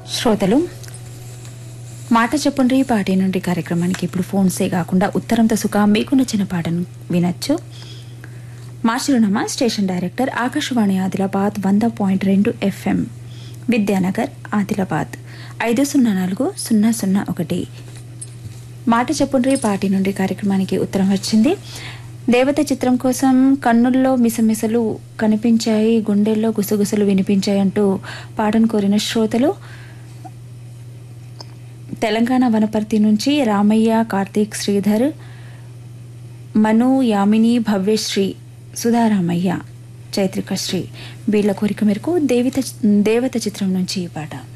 శ్రోతలు మాట చెప్పుండ్రి పాటి నుండి కార్యక్రమానికి ఇప్పుడు ఫోన్సే కాకుండా ఉత్తరంతో సుఖ మీకు నచ్చిన పాటను వినొచ్చు మా చిరునామా స్టేషన్ డైరెక్టర్ ఆకాశవాణి ఆదిలాబాద్ వంద పాయింట్ రెండు ఎఫ్ఎం విద్యానగర్ ఆదిలాబాద్ ఐదు సున్నా నాలుగు సున్నా సున్నా ఒకటి మాట చెప్పుండ్రి పార్టీ నుండి కార్యక్రమానికి ఉత్తరం వచ్చింది దేవత చిత్రం కోసం కన్నుల్లో మిసమిసలు కనిపించాయి గుండెల్లో గుసగుసలు వినిపించాయి అంటూ పాటను కోరిన శ్రోతలు తెలంగాణ వనపర్తి నుంచి రామయ్య కార్తీక్ శ్రీధర్ మను యామిని భవ్యశ్రీ సుధారామయ్య చైత్రిక శ్రీ వీళ్ళ కోరిక మేరకు దేవిత దేవత చిత్రం నుంచి ఈ పాట